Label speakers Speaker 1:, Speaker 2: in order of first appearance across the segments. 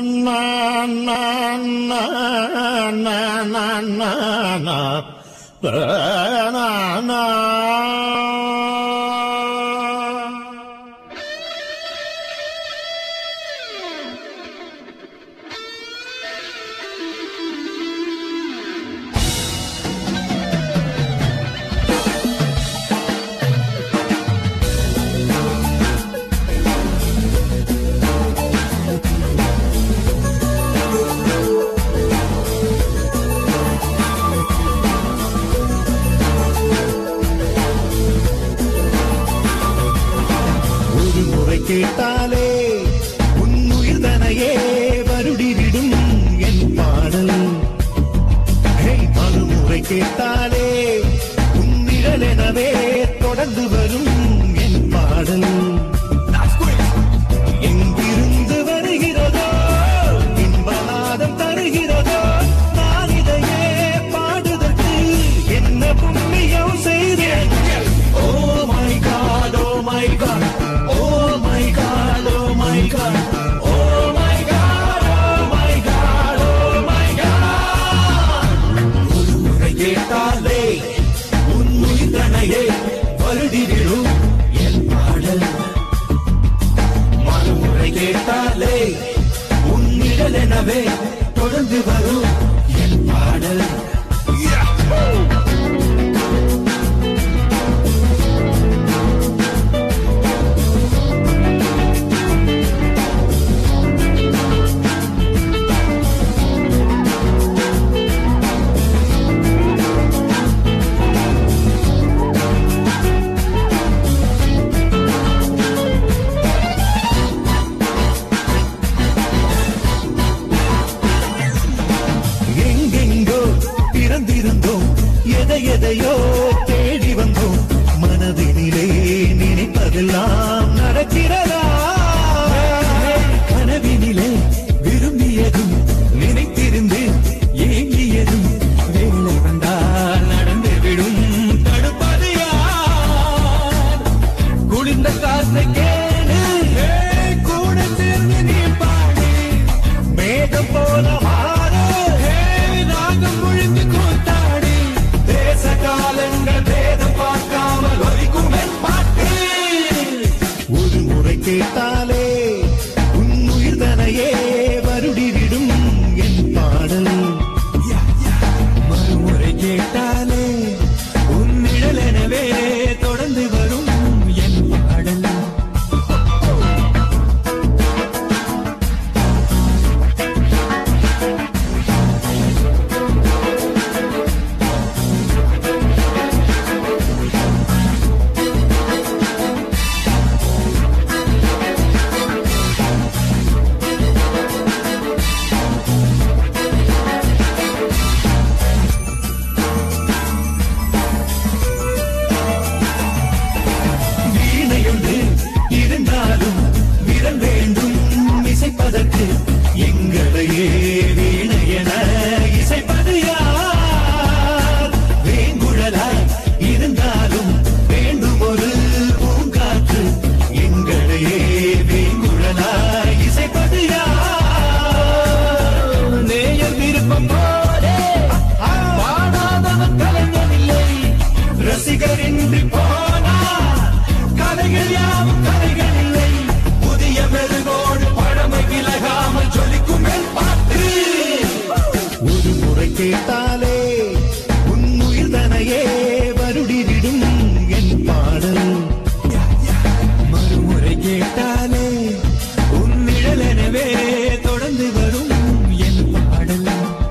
Speaker 1: na na na na na na na na na ஒரு முறை கேட்டாலே உன்னுயிர் தனையே வருடிவிடும் என் பாடல் ஹே, மறுமுறை கேட்டாலே உன் நிழல் எனவே தொடர்ந்து வரும் என் பாடல் எங்கிருந்து வருகிறதோ இன்பநாதம் தருகிறதோ நான் இதையே பாடுதற்கு என்ன புண்ணியம் செய்தேன் oh my God oh my God oh my God oh my God oh my God oh my God oh my God ஒரு முறை கேட்டாலே உன் உயிர்தனையே வருடிவிடும் என் பாடல் மறுமுறை கேட்டாலே உன் நிழல் எனவே தொடர்ந்து வரும் என் பாடல் எங்கெங்கோ பிறந்திருந்தோம் எதை எதையோ தேடி வந்தோம் மனதினிலே நினைப்பதெல்லாம் நடக்கிறதா கனவினிலே விரும்பியதும் நினைத்திருந்து ஏங்கியதும் வேலை வந்தால் நடந்துவிடும் தடுப்பது யார் குளிர்ந்த காற்றை கேளு கூட சேர்ந்து நீ பாடு மேகம் போல மாறு நாகம் முழுந்து கூத்தாடி தேச காலங்கள் பேதம் பார்க்காமல் ஒலிக்கும் என் பாட்டு ஒரு முறை கேட்டாலே உன் உயிர்தனையே வருடிவிடும் என் பாடல் மறுமுறை கேட்டாலே உன் நிழல் எனவே தொடர்ந்து வரும் என் பாடல் வீணையுண்டு இருந்தாலும் விரல் வேண்டும் இசைப்பதற்கு எங்களையே வீணையென இசைப்பது யார் வேங்குழலாய் இருந்தாலும் வேண்டும் ஒரு பூங்காற்று எங்களையே வேங்குழலாய் இசைப்பது யார் நேயர் விருப்பம் போலே பாடாதவன் கலைஞனில்லை ரசிகரின்றி போனார் கதைகள் யாவும் கதைகள் இல்லை புதிய மெருகோடு பழமை விலகாமல் ஜொலிக்கும் என் பாட்டு ஒரு முறை கேட்டாலே உன் உயிர்தனையே வருடிவிடும் என் பாடல் மறுமுறை கேட்டாலே உன் நிழல் எனவே தொடர்ந்து வரும் என் பாடல்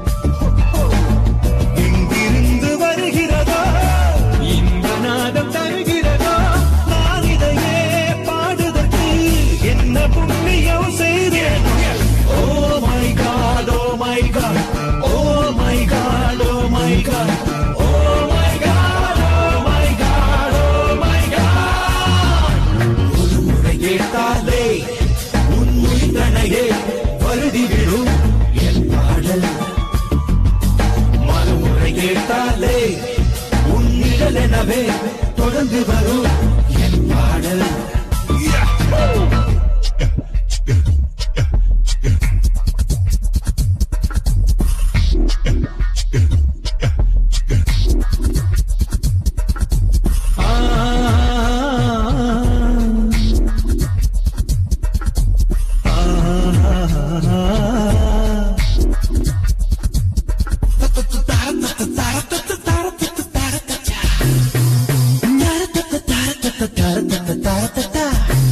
Speaker 1: எங்கிருந்து வருகிறதோ இந்த நாதம் தருகிறதோ நான் இதையே பாடுதற்கு என்ன புண்ணியம் செய்தேன் oh my God oh my God oh my God oh my God oh my God oh my God oh my God ஒரு முறை கேட்டாலே உன் உயிர்தனையே வருடிவிடும் என் பாடல் மறுமுறை கேட்டாலே உன் நிழல் எனவே தொடர்ந்து வரும் என் பாடல் தாரத்தா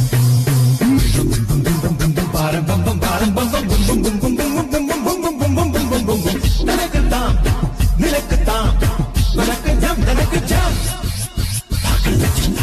Speaker 1: பாரம் பம் பம் பாரம் பம் பம் பம் பம் பம் பம் பம் பம் பம் பம் பம் பம் பம் பம் பம் பம் நினைக்கத்தான் நினைக்கத்தான் உனக்கு ஜம் எனக்கு ஜம்